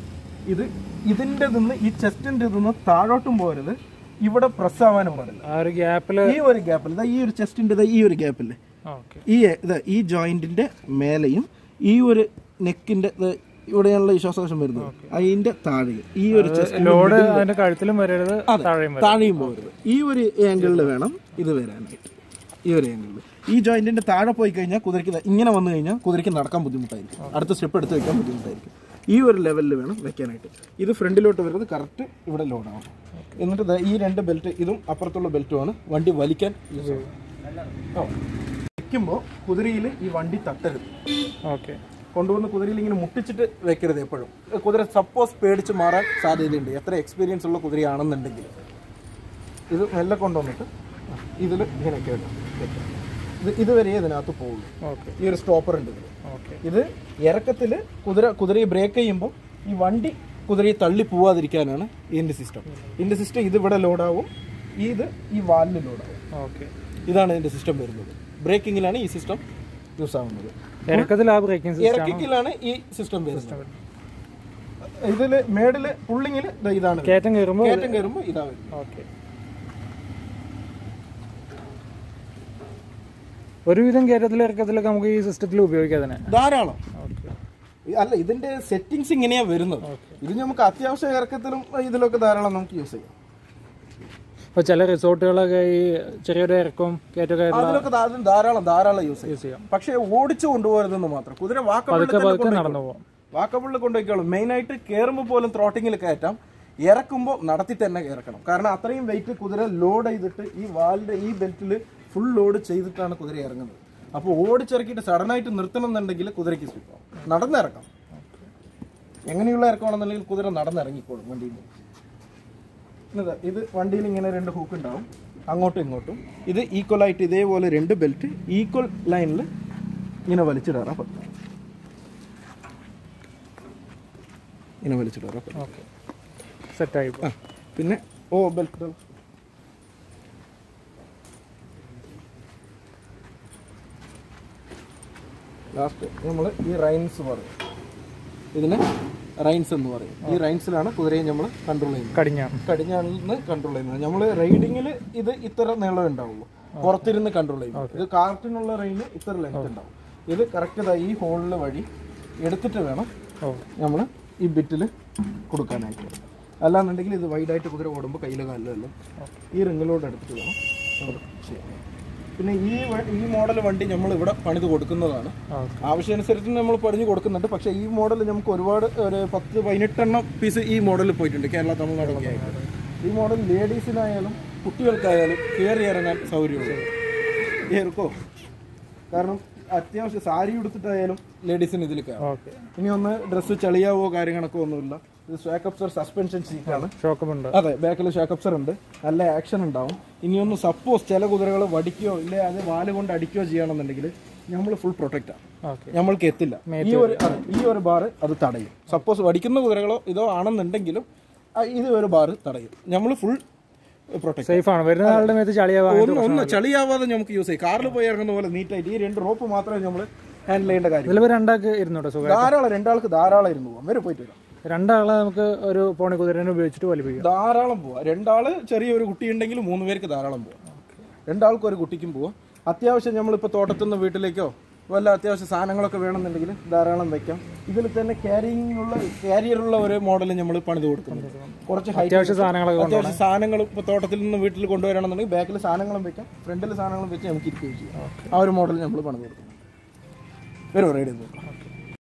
ഇത് ഇതിന്റെ നിന്ന് ഈ ചെസ്റ്റിന്റെ നിന്ന് താഴോട്ടും പോരുത് ഇവിടെ പ്രസ് ആവാനും പാടില്ല ആ ഒരു ഗ്യാപ്പില് ഈ ഒരു ഗ്യാപ്പിൽ ഇതാ ഈ ഒരു ചെസ്റ്റിന്റെ ഇതാ ഈ ഒരു ഗ്യാപ്പില്ലേ ഓക്കെ ഈ ഇതാ ഈ ജോയിന്റിന്റെ മേലെയും ഈ ഒരു നെക്കിന്റെ ഇവിടെയുള്ള ഈ ശ്വാസകോശം വരുന്നത് അതിന്റെ താഴെയും ഈ ഒരു ചെസ്റ്റ് ലോഡ് അതിന്റെ കഴുത്തിലും വരരുത് താഴെയും വരും താഴെയും പോകരുത് ഈ ഒരു ആംഗിളിൽ വേണം ഇത് വരാനായിട്ട് ഈ ഒരു ആംഗിളിൽ ഈ ജോയിന്റിന്റെ താഴെ പോയി കഴിഞ്ഞാൽ കുതിരയ്ക്ക് ദാ ഇങ്ങനെ വന്നു കഴിഞ്ഞാൽ കുതിരയ്ക്ക് നടക്കാൻ ബുദ്ധിമുട്ടായിരിക്കും അടുത്ത സ്റ്റെപ്പ് എടുത്ത് വെക്കാൻ ബുദ്ധിമുട്ടായിരിക്കും ഈ ഒരു ലെവലിൽ വേണം വെക്കാനായിട്ട് ഇത് ഫ്രണ്ടിലോട്ട് വരുന്നത് കറക്റ്റ് ഇവിടെ ലോഡാവും എന്നിട്ട് ദാ ഈ രണ്ട് ബെൽറ്റ് ഇതും അപ്പുറത്തുള്ള ബെൽറ്റുമാണ് വണ്ടി വലിക്കാൻ യൂസ് ചെയ്യും വെക്കുമ്പോൾ കുതിരയിൽ ഈ വണ്ടി തട്ടരുത് ഓക്കെ കൊണ്ടുവന്ന് കുതിരയിൽ ഇങ്ങനെ മുട്ടിച്ചിട്ട് വെക്കരുത് എപ്പോഴും കുതിര സപ്പോസ് പേടിച്ച് മാറാൻ സാധ്യതയുണ്ട് എത്ര എക്സ്പീരിയൻസ് ഉള്ള കുതിരയാണെന്നുണ്ടെങ്കിൽ ഇത് മെല്ലെ കൊണ്ടുവന്നിട്ട് ഇതിൽ ഇങ്ങനെയൊക്കെ ഇടും. വെക്കാം. ഇത് ഇതുവരെ ഇതിനകത്ത് പോകുള്ളൂ ഓക്കെ ഈ ഒരു സ്റ്റോപ്പർ ഉണ്ട് ഇതിൽ ഓക്കെ ഇത് ഇറക്കത്തിൽ കുതിര കുതിരയെ ബ്രേക്ക് ചെയ്യുമ്പോൾ ഈ വണ്ടി കുതിരയെ തള്ളി പോവാതിരിക്കാനാണ് ഇതിൻ്റെ സിസ്റ്റം ഇതിൻ്റെ സിസ്റ്റം ഇത് ഇവിടെ ലോഡാവും ഇത് ഈ വാലിൽ ലോഡാവും ഓക്കെ ഇതാണ് ഇതിൻ്റെ സിസ്റ്റം വരുന്നത് ബ്രേക്കിങ്ങിലാണ് ഈ സിസ്റ്റം യൂസ് ആവുന്നത് ഇറക്കത്തിൽ ആ ബ്രേക്കിംഗ് സിസ്റ്റം ഇറക്കിക്കിലാണ് ഈ സിസ്റ്റം വരുന്നത് ഇതില് മേടില് പുള്ളിങ്ങില് ദാ ഇതാണ് വരുന്നത്. കയറ്റം കയറുമ്പോൾ കയറ്റം കയറുമ്പോ ഇതാ വരുന്നത് ഓക്കെ ഒരുവിധം കയറ്റത്തിൽ ഇറക്കത്തിലൊക്കെ നമുക്ക് ഈ സിസ്റ്റത്തിൽ ഉപയോഗിക്കാം അതിനെ ധാരാളം ഓക്കെ ഈ- അല്ല ഇതിന്റെ സെറ്റിങ്സ് ഇങ്ങനെയാ വരുന്നത് ഇത് നമുക്ക് അത്യാവശ്യ ഇറക്കത്തിലും ഇതിലൊക്കെ ധാരാളം നമുക്ക് യൂസ് ചെയ്യാം ഇപ്പോൾ ചില റിസോർട്ടുകളൊക്കെ ഈ ചെറിയൊരു ഇറക്കവും കയറ്റമൊക്കെ ആയിട്ടുള്ള അതിലൊക്കെ ധാ- അതിൽ ധാരാളം ധാരാളം യൂസ് ചെയ്യാം യൂസ് ചെയ്യാം പക്ഷേ ഓടിച്ചു കൊണ്ടുപോകരുതെന്ന് മാത്രം കുതിര പതുക്കെ വാക്കബിളിൽ പതുക്കെ നടന്നു പോകാം വാക്കബിളിൽ കൊണ്ടുപോയിക്കോളും മെയിൻ ആയിട്ട് കയറുമ്പോൾ പോലും ത്രോട്ടിങ്ങിൽ കയറ്റാം ഇറക്കുമ്പോൾ നടത്തി തന്നെ ഇറക്കണം കാരണം അത്രയും വെയിറ്റ് കുതിര ലോഡ് ചെയ്തിട്ട് ഈ വാലിന്റെ ഈ ബെൽറ്റിൽ ഫുൾ ലോഡ് ചെയ്തിട്ടാണ് കുതിര ഇറങ്ങുന്നത് അപ്പോൾ ഓടിച്ചിറക്കിയിട്ട് സഡനായിട്ട് നിർത്തണം എന്നുണ്ടെങ്കിൽ കുതിരയ്ക്ക് സ്ലിപ്പാവും നടന്നിറക്കാം എങ്ങനെയുള്ള ഇറക്കമാണെന്നുണ്ടെങ്കിൽ കുതിര നടന്നിറങ്ങിക്കോളും വണ്ടിയിൽ നിന്ന്. ഇതാ, ഇത് വണ്ടിയിൽ ഇങ്ങനെ രണ്ട് ഹൂക്ക് ഉണ്ടാവും അങ്ങോട്ടും ഇങ്ങോട്ടും ഇത് ഈക്വൽ ആയിട്ട് ഇതേപോലെ രണ്ട് ബെൽറ്റ് ഈക്വൽ ലൈനിൽ ഇങ്ങനെ വലിച്ചിടാറാ പറ്റും ഇങ്ങനെ വലിച്ചിടാറാ പറ്റും ഓക്കെ സെറ്റായി ആ പിന്നെ ഓ ബെൽറ്റ് ലാസ്റ്റ് നമ്മൾ ഈ റൈൻസ് പറയും ഇതിന് റൈൻസ് എന്ന് പറയും ഈ റൈൻസിലാണ് കുതിരയെ നമ്മൾ കൺട്രോൾ ചെയ്യുന്നത് കടിഞ്ഞാണ് കടിഞ്ഞാണിന്ന് കൺട്രോൾ ചെയ്യുന്നത് നമ്മൾ റൈഡിങ്ങിൽ ഇത് ഇത്ര നീളം ഉണ്ടാവുള്ളൂ പുറത്തിരുന്ന് കൺട്രോൾ ചെയ്യും ഇത് കാർട്ടിനുള്ള റെയിന് ഇത്ര ലെങ്ത് ഉണ്ടാവും ഇത് കറക്റ്റ് ഈ ഹോളിൽ വഴി എടുത്തിട്ട് വേണം ഓ നമ്മൾ ഈ ബിറ്റിൽ കൊടുക്കാനായിട്ട് അല്ലാന്നുണ്ടെങ്കിൽ ഇത് വൈഡായിട്ട് കുതിര ഓടുമ്പോൾ കയ്യിലോ കാലിലോ എല്ലാം ഈ റിങ്ങിലോട്ട് എടുത്തിട്ട് വേണം നമ്മൾ ചെയ്യാൻ പിന്നെ ഈ വ- ഈ മോഡൽ വണ്ടി നമ്മൾ ഇവിടെ പണിത് കൊടുക്കുന്നതാണ് ഓക്കെ ആവശ്യാനുസരിച്ച് നമ്മൾ പണിഞ്ഞ് കൊടുക്കുന്നുണ്ട് പക്ഷേ ഈ മോഡൽ നമുക്ക് ഒരുപാട് ഒരു പത്ത് പതിനെട്ടെണ്ണം പീസ് ഈ മോഡലിൽ പോയിട്ടുണ്ട് കേരള തമിഴ്നാടൊക്കെ ആയിട്ട് ഈ മോഡൽ ലേഡീസിനായാലും കുട്ടികൾക്കായാലും കയറി ഇറങ്ങാൻ സൗകര്യമുണ്ട് ഏർക്കോ കാരണം അത്യാവശ്യം സാരി ഉടുത്തിട്ടായാലും ലേഡീസിന് ഇതിൽ കയറാം ഓക്കെ ഇനി ഒന്ന് ഡ്രസ്സ് ചളിയാവോ കാര്യങ്ങളൊക്കെ ഒന്നുമില്ല ഇത് സ്വാക്കപ്സർ സസ്പെൻഷൻ സീറ്റാണ് ഷോക്കമുണ്ട് അതെ ബാക്കിൽ ഷാക്കപ്സർ ഉണ്ട് നല്ല ആക്ഷൻ ഉണ്ടാവും ഇനി ഒന്ന് സപ്പോസ് ചില കുതിരകൾ വടിക്കുകയോ ഇല്ലേ അത് വാല് കൊണ്ട് അടിക്കുകയോ ചെയ്യണമെന്നുണ്ടെങ്കിൽ നമ്മൾ ഫുൾ പ്രൊട്ടക്റ്റ് ആണ് ഓക്കെ നമ്മൾക്ക് എത്തില്ല ഈ ഒരു അതെ, ഈ ഒരു ബാർ അത് തടയും സപ്പോസ് വടിക്കുന്ന കുതിരകളോ ഇതോ ആണെന്നുണ്ടെങ്കിലും ആ, ഇത് ഒരു ബാർ തടയും നമ്മൾ ഫുൾ പ്രൊട്ടക്ട് സേഫ് ആണ് വരുന്ന ആളുടെ മേത്ത് ചളിയാവാൻ ഒന്ന് ഒന്ന് ചളിയാവാതെ നമുക്ക് യൂസ് ചെയ്യും കാറിൽ പോയി ഇറങ്ങുന്ന പോലെ നീറ്റായിട്ട് ഈ രണ്ട് റോപ്പ് മാത്രമേ നമ്മൾ ഹാൻഡിൽ ചെയ്യേണ്ട കാര്യം ഇതിലിപ്പോൾ രണ്ടാൾക്ക് ഇരുന്നോട്ടോ സുഖം ധാരാളം രണ്ടാൾക്ക് ധാരാളം ഇരുന്ന് പോവാം വരെ പോയിട്ട് വരാം രണ്ടാളെ നമുക്ക് ഒരു പോണി കുതിരനെ ഉപയോഗിച്ചിട്ട് വലിപ്പിക്കാം ധാരാളം പോവാം രണ്ടാള് ചെറിയൊരു കുട്ടി ഉണ്ടെങ്കിൽ മൂന്ന് പേർക്ക് ധാരാളം പോവാം രണ്ടാൾക്കും ഒരു കുട്ടിക്കും പോവാം അത്യാവശ്യം നമ്മളിപ്പോൾ തോട്ടത്തിൽ നിന്ന് വീട്ടിലേക്കോ വല്ല അത്യാവശ്യം സാധനങ്ങളൊക്കെ വേണമെന്നുണ്ടെങ്കിൽ ധാരാളം വെക്കാം ഇതിൽ തന്നെ ക്യാരിങ് ഉള്ള ക്യാരിയറുള്ള ഒരു മോഡൽ നമ്മൾ പണിത് കൊടുക്കുന്നുണ്ട് കുറച്ച് ഹൈറ്റ് അത്യാവശ്യം സാധനങ്ങളൊക്കെ കൊണ്ട് അത്യാവശ്യം സാധനങ്ങൾ ഇപ്പോൾ തോട്ടത്തിൽ നിന്ന് വീട്ടിൽ കൊണ്ടുവരണമെന്നുണ്ടെങ്കിൽ ബാക്കിൽ സാധനങ്ങളും വെക്കാം ഫ്രണ്ടിൽ സാധനങ്ങളും വെച്ച് നമുക്ക് ഇരിക്കുകയും ചെയ്യാം ആ ഒരു മോഡൽ നമ്മൾ പണിത് കൊടുക്കുന്നുണ്ട് വരും റൈഡ് ചെയ്ത് നോക്കാം